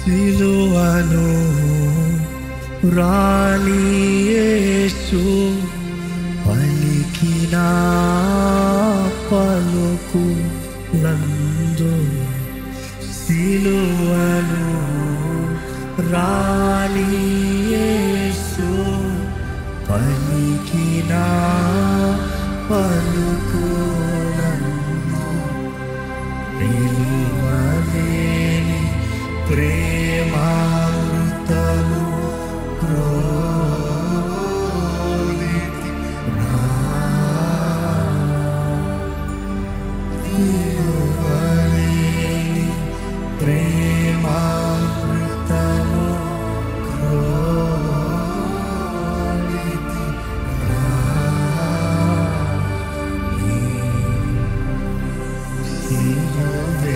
సిలువను రాణియేసు పలికిన పలుకు నందు సిలువను రాణియేసు పలికిన పలుకు నందు నిలువలేని ప్రేమామృతము క్రోలితి నా. నిలువలేని ప్రేమామృతము క్రోలితి నా. నీ సిలువే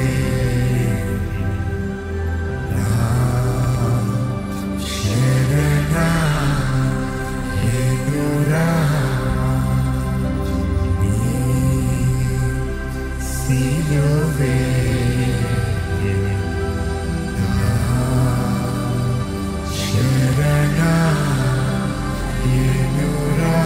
నా శరణ ఎదురా నీ సిలువే నా శరణ ఎదురా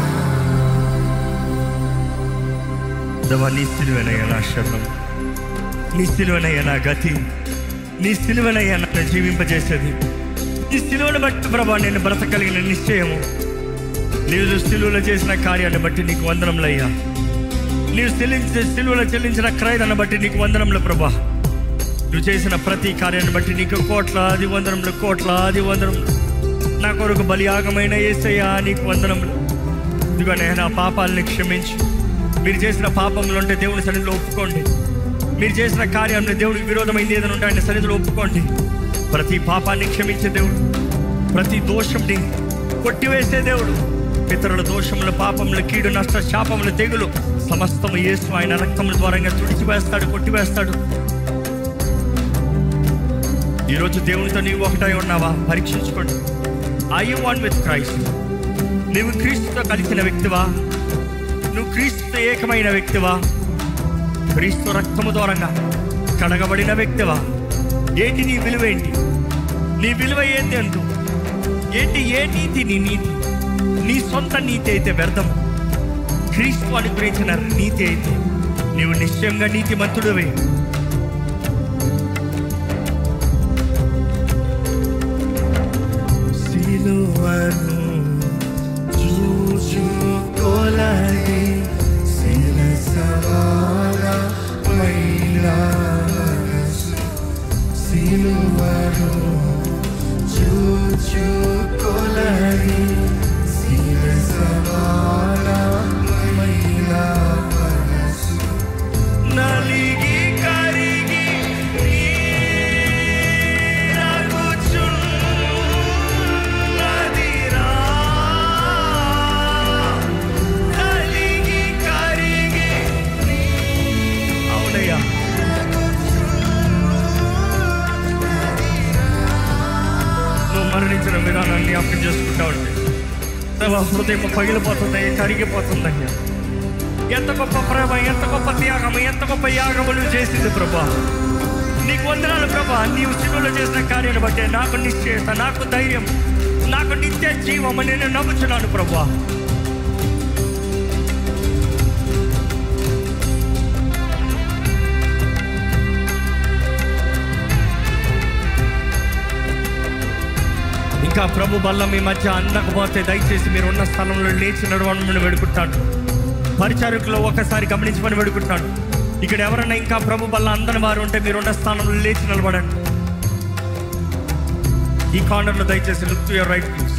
దేవా నీ సిలువనయ్య నా శరణం నీ సిలువనయ్య నా గతి నీ సిలువనయ్య నన్ను జీవింపజేసేది నీ సిలువను బట్టి ప్రభా నేను బ్రతకలిగిన నిశ్చయము నీవు సిలువలో చేసిన కార్యాన్ని బట్టి నీకు వందనములయ్యా నీవు చెల్లించే సిలువలో చెల్లించిన క్రయదాన్ని బట్టి నీకు వందనములు ప్రభా నువ్వు చేసిన ప్రతి కార్యాన్ని బట్టి నీకు కోట్లాది వందనములు కోట్లాది వందనములు నా కొరకు బలియాగమైన ఏసయ్యా నీకు వందనములు ఇదిగో నేను నా పాపాలని క్షమించు మీరు చేసిన పాపములు ఉంటే దేవుని సన్నిధిలో ఒప్పుకోండి మీరు చేసిన కార్యాన్ని దేవుడికి విరోధమైంది ఏదైనా ఉంటే ఆయన సన్నిధిలో ఒప్పుకోండి ప్రతి పాపాన్ని క్షమించే దేవుడు ప్రతి దోషంని కొట్టివేసే దేవుడు పితరుల దోషముల పాపముల కీడు నష్ట శాపముల తెగులు సమస్తము యేసు ఆయన రక్తముల ద్వారంగా తుడిచివేస్తాడు కొట్టివేస్తాడు ఈరోజు దేవునితో నీవు ఒకటై ఉన్నావా పరీక్షించుకోండి I you one with Christ నీవు క్రీస్తుతో కలిసిన వ్యక్తివా నువ్వు క్రీస్తుతో ఏకమైన వ్యక్తివా క్రీస్తు రక్తము దూరంగా కడగబడిన వ్యక్తివా ఏంటి నీ విలువ ఏంటి నీ విలువ ఏంటి అంటూ ఏంటి ఏ నీతి నీ నీతి నీ సొంత నీతి అయితే వ్యర్థం క్రీస్తు అనుగ్రహించిన నీతి అయితే నీవు నిశ్చయంగా నీతిమంతుడివే సిలువను చూచుకోలది శిరసవాల మైలా మనసు సిలువను చూచుకోలది శిరసవాల మైలా మనసు నలిగి కరిగి నీరగుచున్నదిరా. నలిగి కరిగి అవునయ్యా నువ్వు మరణించిన విధానాన్ని అర్థం చేసుకుంటా ఉంటే దేవా, హృదయం పగిలిపోతుంది కరిగిపోతుందయ్యా ఎంత గొప్ప ప్రేమ ఎంత గొప్ప త్యాగం ఎంత గొప్ప యాగము నువ్వు చేసింది ప్రభా నీకు వందనాలు ప్రభా నీవు శివులో చేసిన కార్యాన్ని బట్టి నాకు నిశ్చయత నాకు ధైర్యం నాకు నిత్య జీవం నేను నమ్ముచున్నాను ప్రభా ఇంకా ప్రభు బల్ల మీ మధ్య అందకపోతే దయచేసి మీరు ఉన్న స్థలంలో లేచి నడవడం వేడుకుంటాను పరిచారకులు ఒకసారి గమనించమని వేడుకుంటున్నాను ఇక్కడ ఎవరైనా ఇంకా ప్రభు బల్ల అందని వారు ఉంటే మీరున్న స్థానంలో లేచి నిలబడండి ఈ కార్నర్లో దయచేసి look to your right please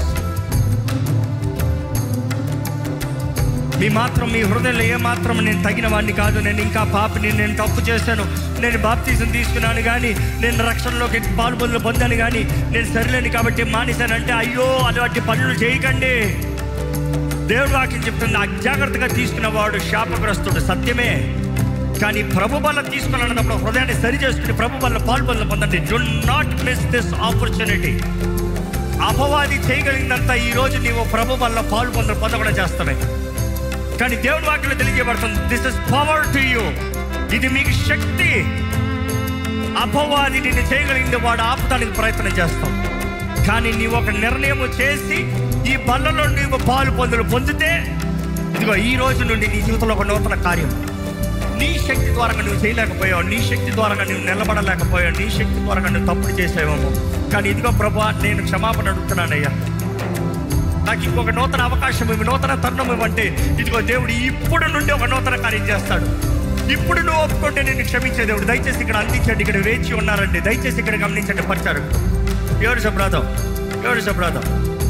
మీ మాత్రం మీ హృదయంలో ఏ మాత్రం నేను తగిన వాడిని కాదు నేను ఇంకా పాపిని నేను తప్పు చేశాను నేను బాప్తీసం తీసుకున్నాను కానీ నేను రక్షణలోకి పాల్పొందులు పొందాను కానీ నేను సరిలేను కాబట్టి మానేశానంటే అయ్యో అలాంటి పనులు చేయకండి దేవుడు వాక్యం చెప్తుంది అజాగ్రత్తగా తీసుకున్నవాడు శాపగ్రస్తుడు సత్యమే కానీ ప్రభు వల్ల తీసుకున్నప్పుడు హృదయాన్ని సరి చేసుకుని ప్రభు వల్ల పాల్పొందులు పొందండి do not miss this opportunity అపవాది చేయగలిగిందంతా ఈ రోజు నీవు ప్రభు వల్ల పాలు పొంద పొందకుండా చేస్తావే కానీ దేవుని వాక్యంలో తెలియజేయబడుతుంది this is power to you ఇది మీకు శక్తి అపవాది నిన్ను చేయగలిగింది వాడు ఆపుతానికి ప్రయత్నం చేస్తాం కానీ నీవు ఒక నిర్ణయం చేసి ఈ బల్లలో నీవు పాలు పొందులు పొందితే ఇదిగో ఈ రోజు నుండి నీ జీవితంలో ఒక నూతన కార్యం నీ శక్తి ద్వారా నువ్వు చేయలేకపోయావు నీ శక్తి ద్వారా నువ్వు నిలబడలేకపోయావు నీ శక్తి ద్వారా నువ్వు తప్పుడు చేసేవేమో కానీ ఇదిగో ప్రభా నేను క్షమాపణ అడుగుతున్నానయ్యా నాకు ఇంకొక నూతన అవకాశం ఇవి నూతన తరుణం ఇవ్వంటే ఇదిగో దేవుడు ఇప్పుడు నుండి ఒక నూతన కార్యం చేస్తాడు ఇప్పుడు నువ్వు ఒప్పుకుంటే నేను క్షమించే దేవుడు దయచేసి ఇక్కడ అందించండి ఇక్కడ వేచి ఉన్నారండి దయచేసి ఇక్కడ గమనించండి పరిచారు ఎవరు శబ్రాదం ఎవరు శబ్రాదం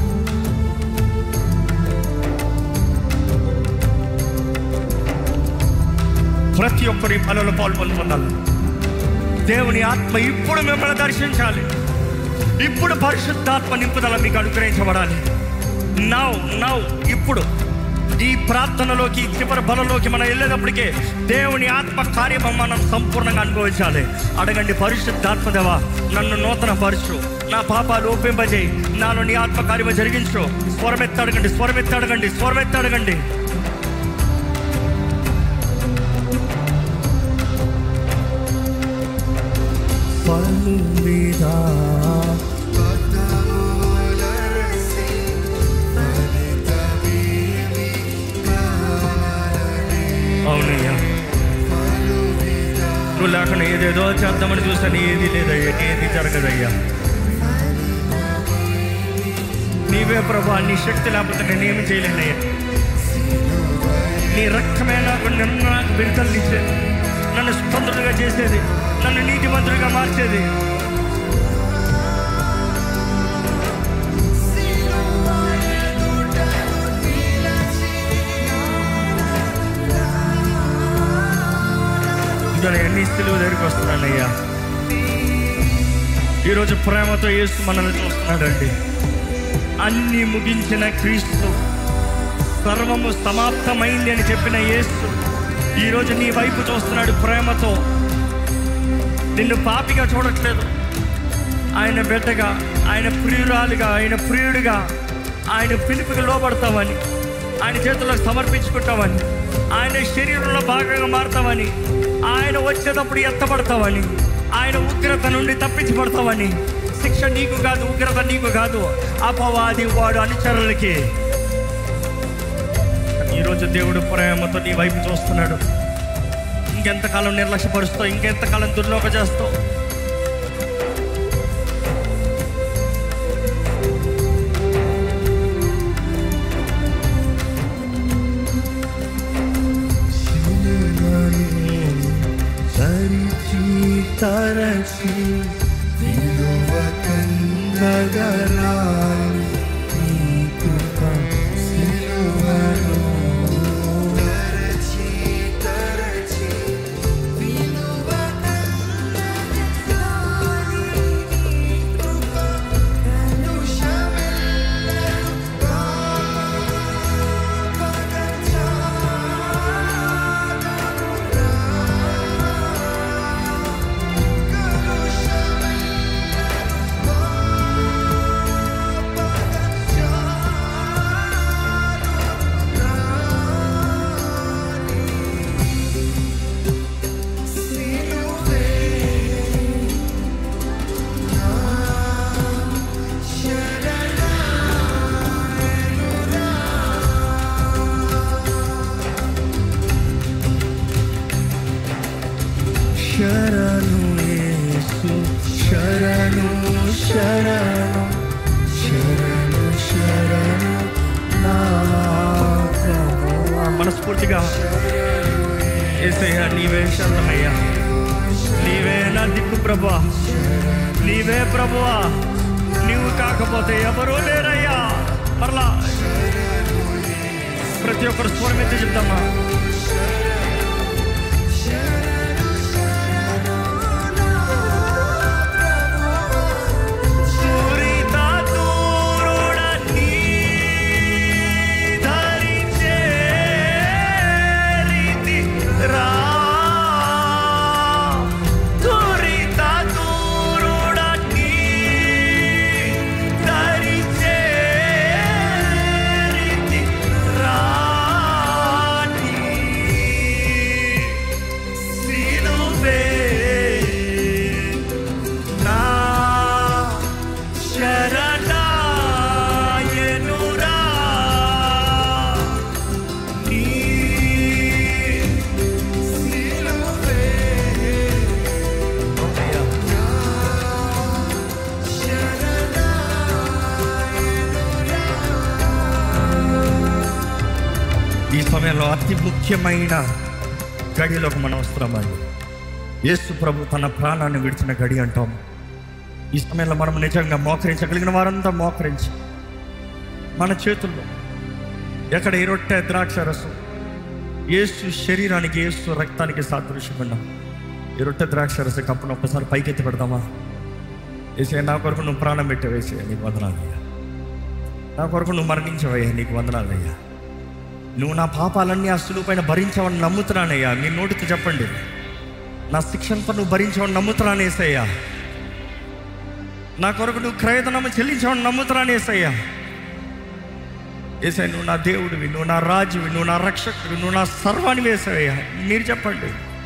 ప్రతి ఒక్కరి పనులు పాల్పొందుకున్నారు దేవుని ఆత్మ ఇప్పుడు మిమ్మల్ని దర్శించాలి ఇప్పుడు పరిశుద్ధాత్మ నింపుదల మీకు అనుగ్రహించబడాలి నౌ నౌ ఇప్పుడు ఈ ప్రార్థనలోకి ఈ చివరి బలంలోకి మనం వెళ్ళేటప్పటికే దేవుని ఆత్మ కార్యం మనం సంపూర్ణంగా అనుభవించాలి అడగండి పరిశుద్ధాత్మ దేవా నన్ను నూతన పరుచు నా పాపాలు ఒప్పింపజేయి నాలో నీ ఆత్మ కార్యము జరిగించు స్వరమెత్తి అడగండి స్వరమెత్తి అడగండి స్వరమెత్తి అడగండి పలువిధా అవునయ్యా నువ్వు లేకుండా ఏదేదో చేద్దామని చూస్తాను ఏది లేదయ్యా ఏది జరగదయ్యా నీవే ప్రభా నీ శక్తి లేకపోతే నేనేమి చేయలేనయ్యా నీ రక్తమే నాకు నిన్న నాకు విడుదలనిచ్చేది నన్ను స్వతంత్రుడిగా చేసేది నన్ను నీతిమంతుడిగా మార్చేది ఇద్దరు ఎన్ని స్థితులు దగ్గరికి వస్తున్నానయ్యా ఈరోజు ప్రేమతో యేసు మనల్ని చూస్తున్నాడండి అన్ని ముగించిన క్రీస్తు సర్వము సమాప్తమైంది అని చెప్పిన యేసు ఈరోజు నీ వైపు చూస్తున్నాడు ప్రేమతో నిన్ను పాపిగా చూడట్లేదు ఆయన బిడ్డగా ఆయన ప్రియురాలుగా ఆయన ప్రియుడిగా ఆయన పిలుపుకి లోబడతావని ఆయన చేతుల్లో సమర్పించుకుంటావని ఆయన శరీరంలో భాగంగా మారుతావని ఆయన వచ్చేటప్పుడు ఎత్తపడతావని ఆయన ఉగ్రత నుండి తప్పించి పడతావని శిక్ష నీకు కాదు ఉగ్రత నీకు కాదు అపవాది వాడు అనుచరులకి ఈరోజు దేవుడు ప్రేమతో నీ వైపు చూస్తున్నాడు ఇంకెంతకాలం నిర్లక్ష్యపరుస్తావు ఇంకెంతకాలం దుర్లోక చేస్తావు తరిచి తరచి విలువ కందగరాని నీ కృప సిలువలో తరచి తరచి విలువ కన్నదాని నీ కృప కలుషమెల్లను శరణు యేసు శరణు శరణు శరణు శరణు నా ప్రభువా. మనస్ఫూర్తిగా ఏసయ్యా నీవే శరణమయ్యా నీవే నా దిక్కు ప్రభా నీవే ప్రభువా నీవు కాకపోతే ఎవరూ లేరయ్యా మరలా ప్రతి ఒక్కరు స్వరం ఎత్తి చెప్తామా సురిత దూరుడని ధరించే రీతి రా. సురిత దూరుడని ధరించే రీతి రాని. ఈ సమయంలో అతి ముఖ్యమైన గడిలోకి మనం వస్తున్నామండి యేసు ప్రభు తన ప్రాణాన్ని విడిచిన గడి అంటాం ఈ సమయంలో మనం నిజంగా మోకరించగలిగిన వారంతా మోకరించి మన చేతుల్లో ఎక్కడ ఈ రొట్టె ద్రాక్ష రసం యేసు శరీరానికి యేసు రక్తానికి సాదృశ్యం ఉన్నాం ఈ రొట్టె ద్రాక్ష రస కప్పును ఒక్కసారి పైకెత్తి పెడదామా వేసే నా కొరకు నువ్వు ప్రాణం పెట్టే వేసే నీకు వందనాలయ్యా నా కొరకు నువ్వు మరణించవయ్యా నీకు వందనాలయ్యా నువ్వు నా పాపాలన్నీ ఆ సులువు పైన భరించావని నమ్ముతున్నానయ్యా నీ నోటితో చెప్పండి నా శిక్షణతో నువ్వు భరించావని నమ్ముతున్నాను ఏసయ్యా నా కొరకు నువ్వు క్రయధనము చెల్లించావని నమ్ముతున్నాను ఏసయ్యా ఏసయ్య నువ్వు నా దేవుడివి నువ్వు నా రాజువి నువ్వు నా రక్షకుడివి నువ్వు నా సర్వాన్ని వేసావయ్యా మీరు చెప్పండి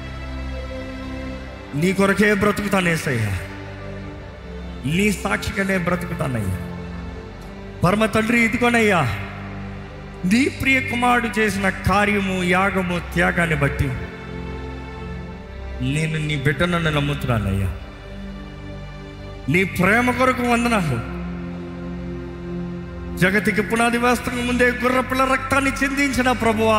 నీ కొరకే బ్రతుకుతాను ఏసయ్యా నీ సాక్షిగానే బ్రతుకుతానయ్యా పరమ తండ్రి ఇదిగోనయ్యా నీ ప్రియ కుమారుడు చేసిన కార్యము యాగము త్యాగాన్ని బట్టి నేను నీ బిడ్డను నమ్ముతున్నానయ్యా నీ ప్రేమ కొరకు వందనాలు జగతికి పునాది వేస్తకు ముందే గుర్రపిల్ల రక్తాన్ని చెందించిన ప్రభువా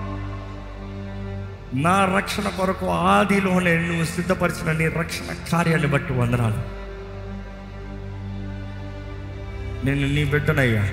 నా రక్షణ కొరకు ఆదిలోనే నువ్వు సిద్ధపరిచిన నీ రక్షణ కార్యాన్ని బట్టి వందనాలు నేను నీ బిడ్డనయ్యా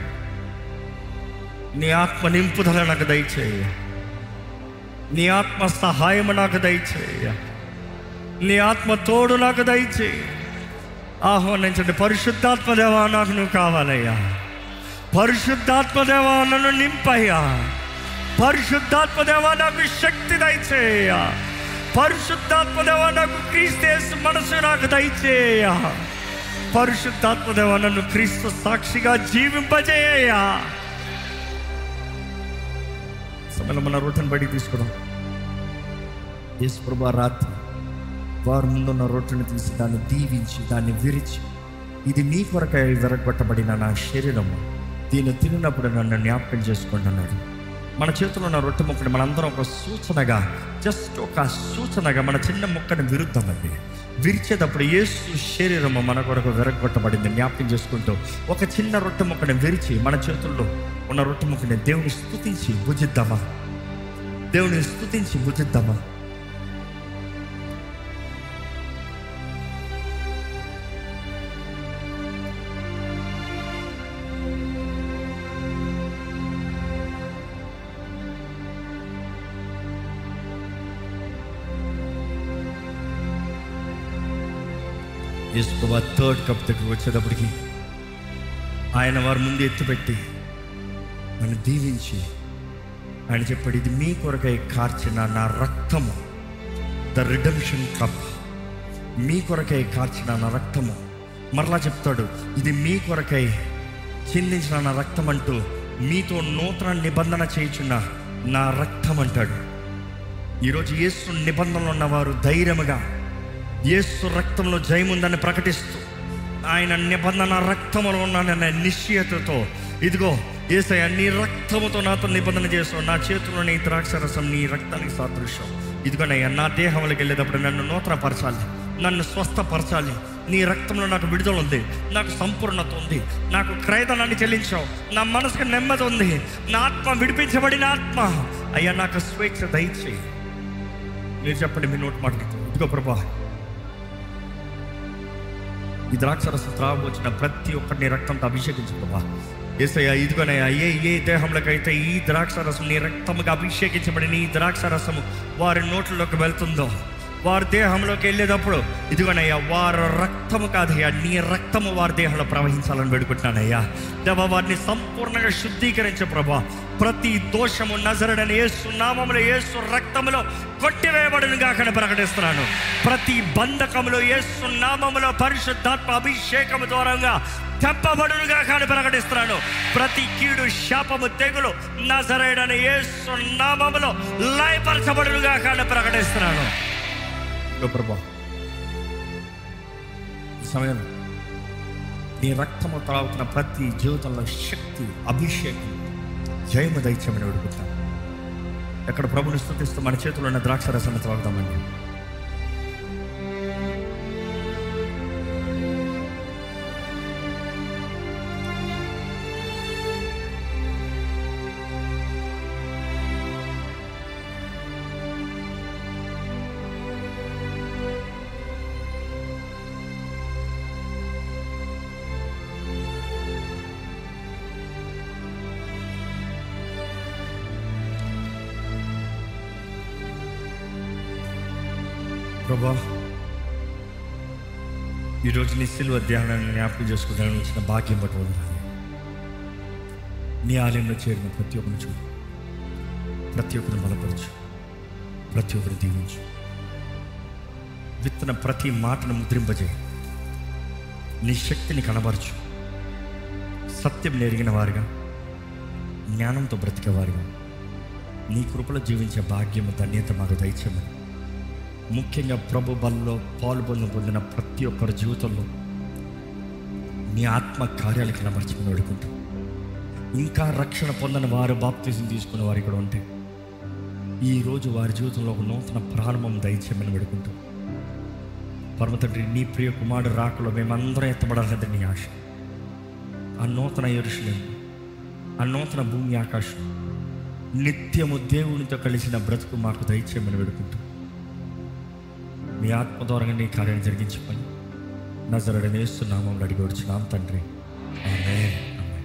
నీ ఆత్మ నింపుదల నాకు దయచేయ నీ ఆత్మ సహాయము నాకు దయచేయ నీ ఆత్మ తోడు నాకు దయచేయి ఆహ్వానించండి పరిశుద్ధాత్మ దేవా నాకు నువ్వు కావాలయ్యా పరిశుద్ధాత్మ దేవా నన్ను నింపయ్యా పరిశుద్ధాత్మ దేవా నాకు శక్తి దయచేయ పరిశుద్ధాత్మ దేవా నాకు క్రీస్తేసు మనసు నాకు దయచేయ పరిశుద్ధాత్మ దేవా నన్ను క్రీస్తు సాక్షిగా జీవింపజేయ సమయంలో మన రొట్టెని బయటికి తీసుకున్నాం యేసు ప్రభా రాత్రి వారు ముందున్న రొట్టెని తీసి దాన్ని దీవించి దాన్ని విరిచి ఇది నీ కొరకై విరగొట్టబడిన నా శరీరము దీన్ని తిన్నప్పుడు నన్ను జ్ఞాపకం చేసుకోండి అన్నాడు మన చేతిలో ఉన్న రొట్టె ముక్కని మనందరం ఒక సూచనగా జస్ట్ ఒక సూచనగా మన చిన్న ముక్కని విరుద్దామండి విరిచేటప్పుడు యేసు శరీరము మన కొరకు విరగొట్టబడింది జ్ఞాపకం చేసుకుంటూ ఒక చిన్న రొట్టె ముక్కని విరిచి మన చేతుల్లో ఉన్న రొట్టె ముక్కని దేవుని స్తుతించి భుజిద్దామా దేవుని స్తుతించి భుజిద్దామా యేసుప్రభా థర్డ్ కప్ దగ్గర వచ్చేటప్పటికి ఆయన వారి ముందు ఎత్తుపెట్టి నన్ను దీవించి ఆయన చెప్పాడు ఇది మీ కొరకై కార్చిన నా రక్తము ద రిడమ్షన్ కప్ మీ కొరకై కార్చిన నా రక్తము మరలా చెప్తాడు ఇది మీ కొరకై చిందించిన నా రక్తం అంటూ మీతో నూతన నిబంధన చేయుచున్న నా రక్తం అంటాడు ఈరోజు యేసు నిబంధనలు ఉన్నవారు ధైర్యముగా యేసు రక్తంలో జయముందని ప్రకటిస్తూ ఆయన నిబంధన రక్తములో ఉన్నాననే నిశ్చయతతో ఇదిగో ఏసయ్య నీ రక్తముతో నాతో నిబంధన చేస్తావు నా చేతిలో నీ ద్రాక్షరసం నీ రక్తానికి సాదృశ్యం ఇదిగోనయ్యా నా దేహంలోకి వెళ్ళేటప్పుడు నన్ను నూతనపరచాలి నన్ను స్వస్థపరచాలి నీ రక్తంలో నాకు విడుదల ఉంది నాకు సంపూర్ణత ఉంది నాకు క్రయధనాన్ని చెల్లించావు నా మనసుకు నెమ్మది ఉంది నా ఆత్మ విడిపించబడిన ఆత్మ అయ్యా నాకు స్వేచ్ఛ దయచేయి మీరు చెప్పండి మీ నోటి మాటలు ఇదిగో ప్రభా ఈ ద్రాక్షరసం త్రాగబోచిన ప్రతి ఒక్కరిని రక్తంతో అభిషేకించు ప్రభా ఏసయ్యా ఇదిగోనయ్యా ఏ ఏ దేహంలోకైతే ఈ ద్రాక్షరసం నీ రక్తముగా అభిషేకించబడిన ఈ ద్రాక్షరసము వారి నోట్లలోకి వెళ్తుందో వారి దేహంలోకి వెళ్ళేటప్పుడు ఇదిగోనయ్యా వారి రక్తము కాదయ్యా నీ రక్తము వారి దేహంలో ప్రవహించాలని వేడుకుంటున్నానయ్యా దేవ వారిని సంపూర్ణంగా శుద్ధీకరించే ప్రభా ప్రతి దోషము నజరడని యేసు నామములో యేసు రక్తములో కొట్టివేయబడిన గాకని ప్రకటిస్తున్నాను ప్రతి బంధకములో యేసు నామములో పరిశుద్ధాత్మ అభిషేకము ద్వారంగా తెప్పబడునుగా కానీ ప్రకటిస్తున్నాను ప్రతి కీడు శాపము తెగులు నజరేడని యేసు నామములో లయపరచబడునుగా కానీ ప్రకటిస్తున్నాను ఇదిగో ప్రభా ఈ సమయంలో నీ రక్తము త్రాగుతున్న ప్రతి జీవితంలో శక్తి అభిషేకం జయము దైత్యమని అడుగుతాం ఎక్కడ ప్రభుని స్థుతిస్తూ మన చేతిలో ఉన్న ద్రాక్ష రసాన్ని త్రాగుదామండి ప్రభా ఈరోజు నీ సిల్వ ధ్యానాన్ని జ్ఞాపకం చేసుకుంటాను వచ్చిన భాగ్యం బట్టి వదలాలి నీ ఆలయంలో చేరిన ప్రతి ఒక్కరిని చూడు ప్రతి ఒక్కరిని బలపరచు ప్రతి ఒక్కరిని దీవించు విత్తన ప్రతి మాటను ముద్రింపజేయి నీ శక్తిని కనబరచు సత్యం నెరిగిన వారుగా జ్ఞానంతో బ్రతికేవారుగా నీ కృపలో జీవించే భాగ్యము ధన్యత మాకు దయచేయమని ముఖ్యంగా ప్రభు బల్లో పాల్పొందు పొందిన ప్రతి ఒక్కరి జీవితంలో నీ ఆత్మ కార్యాలు కనబరచమని వేడుకుంటాం ఇంకా రక్షణ పొందని వారు బాప్తీసం తీసుకున్న వారు ఇక్కడ ఉంటే ఈరోజు వారి జీవితంలో ఒక నూతన ప్రారంభం దయచేయమని వేడుకుంటాం పరమ తండ్రి నీ ప్రియ కుమారుడు రాకలో మేమందరం ఎత్తబడాలన్నది నీ ఆశ ఆ నూతన ఎరుషులేము ఆ నూతన భూమి ఆకాశం నిత్యము దేవునితో కలిసిన బ్రతుకు మాకు దయచేయమని వేడుకుంటాం మీ ఆత్మ ద్వారా నీ కార్యాన్ని జరిగించుకొని నజరడని వేస్తున్నామని అడిగి వచ్చినాం తండ్రి ఆమేన్. ఆమేన్.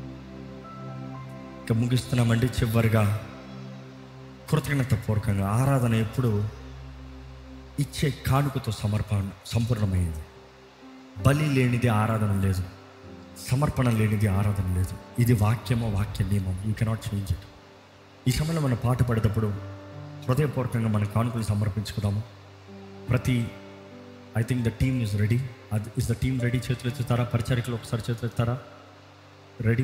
ఇక ముగిస్తున్నామండి చివరిగా కృతజ్ఞత పూర్వకంగా ఆరాధన ఎప్పుడు ఇచ్చే కానుకతో సమర్పణ సంపూర్ణమైంది బలి లేనిది ఆరాధన లేదు సమర్పణ లేనిది ఆరాధన లేదు ఇది వాక్యమో వాక్య నియమం యూ కెనాట్ చేంజ్ ఇట్ ఈ సమయంలో మనం పాట పడేటప్పుడు హృదయపూర్వకంగా మన కానుకలు సమర్పించుకుందాము ప్రతి I think the team is ready అది ఇస్ ద టీమ్ రెడీ చేతులు ఎత్తుతారా పరిచారికలు ఒకసారి చేతులు ఎత్తారా రెడీ